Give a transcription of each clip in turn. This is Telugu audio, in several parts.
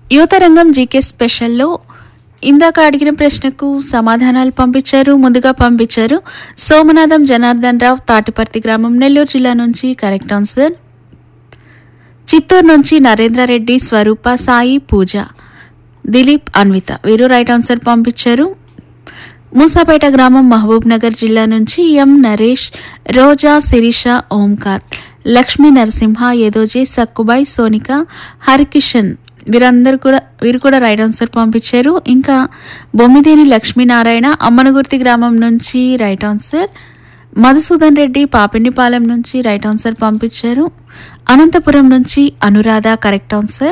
యువత రంగం జీకే స్పెషల్లో ఇందాక అడిగిన ప్రశ్నకు సమాధానాలు పంపించారు ముందుగా పంపించారు సోమనాథం జనార్దన్ రావు తాటిపర్తి గ్రామం నెల్లూరు జిల్లా నుంచి కరెక్ట్ ఆన్సర్ చిత్తూరు నుంచి నరేంద్రారెడ్డి స్వరూప సాయి పూజ దిలీప్ అన్విత వీరు రైట్ ఆన్సర్ పంపించారు మూసాపేట గ్రామం మహబూబ్ నగర్ జిల్లా నుంచి ఎం నరేష్ రోజా శిరీష ఓంకార్ లక్ష్మీ నరసింహ యదోజీ సక్కుబాయ్ సోనిక హరికిషన్ వీరందరూ కూడా వీరు కూడా రైట్ ఆన్సర్ పంపించారు ఇంకా బొమ్మిదేని లక్ష్మీనారాయణ అమ్మనగుర్తి గ్రామం నుంచి రైట్ ఆన్సర్ మధుసూదన్ రెడ్డి పాపినిపాలెం నుంచి రైట్ ఆన్సర్ పంపించారు అనంతపురం నుంచి అనురాధ కరెక్ట్ ఆన్సర్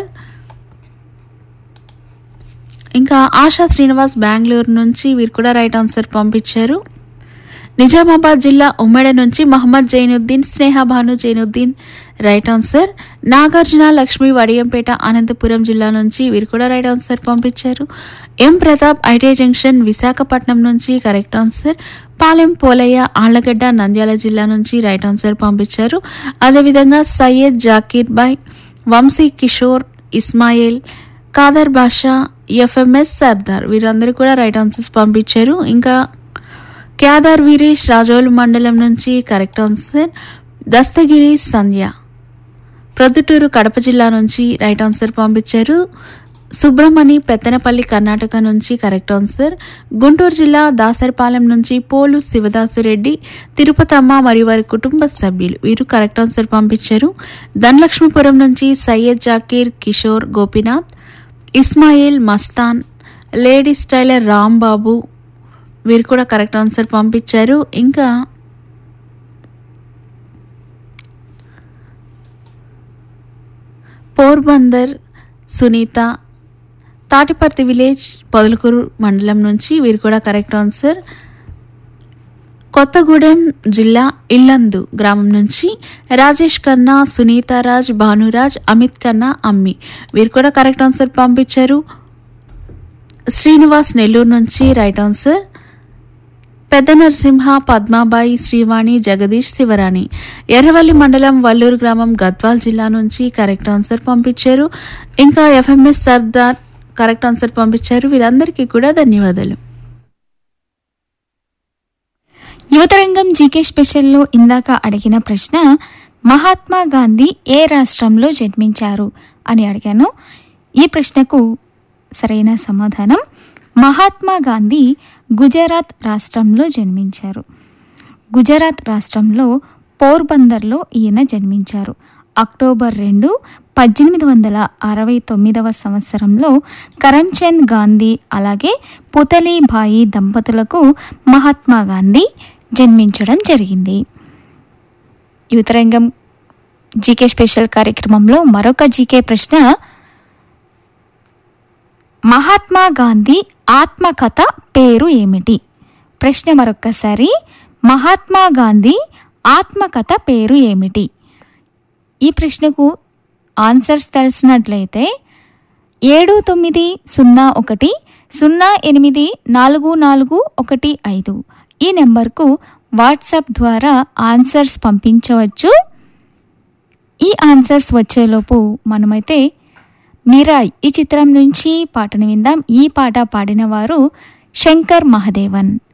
ఇంకా ఆశా శ్రీనివాస్ బెంగళూరు నుంచి వీరు కూడా రైట్ ఆన్సర్ పంపించారు నిజామాబాద్ జిల్లా ఉమ్మడి నుంచి మహమ్మద్ జైనుద్దీన్ స్నేహ భాను జైనుద్దీన్ రైట్ ఆన్సర్ నాగార్జున లక్ష్మి వడియంపేట అనంతపురం జిల్లా నుంచి వీరు కూడా రైట్ ఆన్సర్ పంపించారు M Pratap IT junction Visakhapatnam నుంచి కరెక్ట్ ఆన్సర్ పాలెం పోలయ్య ఆళ్లగడ్డ నంద్యాల జిల్లా నుంచి రైట్ ఆన్సర్ పంపించారు అదేవిధంగా సయ్యద్ జాకీర్ బాయ్ వంశీ కిషోర్ ఇస్మాయిల్ కాదర్ బాషా ఎఫ్ఎంఎస్ సర్దార్ వీరందరూ కూడా రైట్ ఆన్సర్స్ పంపించారు ఇంకా కేదార్ వీరేష్ రాజోలు మండలం నుంచి కరెక్ట్ ఆన్సర్ దస్తగిరి సంధ్య ప్రొద్దుటూరు కడప జిల్లా నుంచి రైట్ ఆన్సర్ పంపించారు సుబ్రమణి పెత్తనపల్లి కర్ణాటక నుంచి కరెక్ట్ ఆన్సర్ గుంటూరు జిల్లా దాసరిపాలెం నుంచి పోలు శివదాసురెడ్డి తిరుపతమ్మ మరియు వారి కుటుంబ సభ్యులు వీరు కరెక్ట్ ఆన్సర్ పంపించారు ధనలక్ష్మీపురం నుంచి సయ్యద్ జాకీర్ కిషోర్ గోపీనాథ్ ఇస్మాయిల్ మస్తాన్ లేడీస్ టైలర్ రాంబాబు వీరు కూడా కరెక్ట్ ఆన్సర్ పంపించారు ఇంకా పోర్బందర్ సునీత తాటిపర్తి విలేజ్ పొదలకూరు మండలం నుంచి వీరు కూడా కరెక్ట్ ఆన్సర్ కొత్తగూడెం జిల్లా ఇల్లందు గ్రామం నుంచి రాజేష్ ఖన్నా సునీతారాజ్ భానురాజ్ అమిత్ ఖన్నా అమ్మి వీరు కూడా కరెక్ట్ ఆన్సర్ పంపించారు శ్రీనివాస్ నెల్లూరు నుంచి రైట్ ఆన్సర్ పెద్ద నరసింహ పద్మాబాయి శ్రీవాణి జగదీష్ శివరాణి ఎర్రవల్లి మండలం వల్లూరు గ్రామం గద్వాల్ జిల్లా నుంచి కరెక్ట్ ఆన్సర్ పంపించారు ఇంకా ఎఫ్ఎంఎస్ సర్దార్ కరెక్ట్ ఆన్సర్ పంపించారు వీరందరికీ కూడా ధన్యవాదాలు యువతరంగం జీకే స్పెషల్లో ఇందాక అడిగిన ప్రశ్న మహాత్మా గాంధీ ఏ రాష్ట్రంలో జన్మించారు అని అడిగాను ఈ ప్రశ్నకు సరైన సమాధానం మహాత్మా గాంధీ గుజరాత్ రాష్ట్రంలో జన్మించారు గుజరాత్ రాష్ట్రంలో పోర్బందర్లో ఈయన జన్మించారు అక్టోబర్ రెండు పద్దెనిమిది వందల అరవై తొమ్మిదవ సంవత్సరంలో కరంచంద్ గాంధీ అలాగే పుతలీభాయి దంపతులకు మహాత్మా గాంధీ జన్మించడం జరిగింది యువతరంగం జీకే స్పెషల్ కార్యక్రమంలో మరొక జీకే ప్రశ్న మహాత్మా గాంధీ ఆత్మకథ పేరు ఏమిటి ప్రశ్న మరొక్కసారి మహాత్మా గాంధీ ఆత్మకథ పేరు ఏమిటి ఈ ప్రశ్నకు ఆన్సర్స్ తెలిసినట్లయితే ఏడు తొమ్మిది సున్నా ఒకటి సున్నా ఎనిమిది నాలుగు నాలుగు ఒకటి ఐదు ఈ నెంబర్కు వాట్సాప్ ద్వారా ఆన్సర్స్ పంపించవచ్చు ఈ ఆన్సర్స్ వచ్చేలోపు మనమైతే మీరా ఈ చిత్రం నుంచి పాటను విందాం ఈ పాట పాడిన వారు శంకర్ మహదేవన్